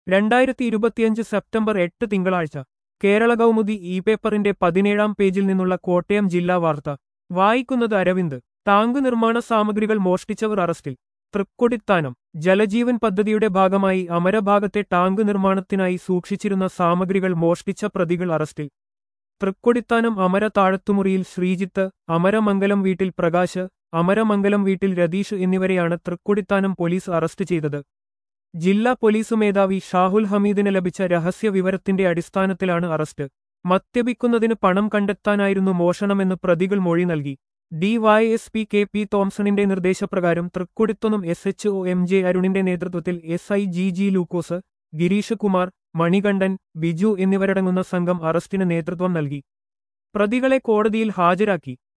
രണ്ടായിരത്തി ഇരുപത്തിയഞ്ച് സെപ്റ്റംബർ എട്ട് തിങ്കളാഴ്ച കേരള കൗമുദി ഇ പേപ്പറിന്റെ പതിനേഴാം പേജിൽ നിന്നുള്ള കോട്ടയം ജില്ലാ വാർത്ത വായിക്കുന്നത് അരവിന്ദ് ടാങ്ക് നിർമ്മാണ സാമഗ്രികൾ മോഷ്ടിച്ചവർ അറസ്റ്റിൽ തൃക്കൊടിത്താനം ജലജീവൻ പദ്ധതിയുടെ ഭാഗമായി അമരഭാഗത്തെ ടാങ്ക് നിർമ്മാണത്തിനായി സൂക്ഷിച്ചിരുന്ന സാമഗ്രികൾ മോഷ്ടിച്ച പ്രതികൾ അറസ്റ്റിൽ തൃക്കൊടിത്താനം അമര താഴത്തുമുറിയിൽ ശ്രീജിത്ത് അമരമംഗലം വീട്ടിൽ പ്രകാശ് അമരമംഗലം വീട്ടിൽ രതീഷ് എന്നിവരെയാണ് തൃക്കൊടിത്താനം പോലീസ് അറസ്റ്റ് ചെയ്തത് ജില്ലാ പോലീസ് മേധാവി ഷാഹുൽ ഹമീദിന് ലഭിച്ച രഹസ്യ വിവരത്തിന്റെ അടിസ്ഥാനത്തിലാണ് അറസ്റ്റ് മദ്യപിക്കുന്നതിന് പണം കണ്ടെത്താനായിരുന്നു മോഷണമെന്ന് പ്രതികൾ മൊഴി നൽകി ഡിവൈഎസ്പി കെ പി തോംസണിന്റെ നിർദ്ദേശപ്രകാരം തൃക്കൊടിത്തുന്നും S H O M J അരുണിന്റെ നേതൃത്വത്തിൽ S I G G Lukose Girish Kumar Manikandan Biju എന്നിവരടങ്ങുന്ന സംഘം അറസ്റ്റിന് നേതൃത്വം നൽകി പ്രതികളെ കോടതിയിൽ ഹാജരാക്കി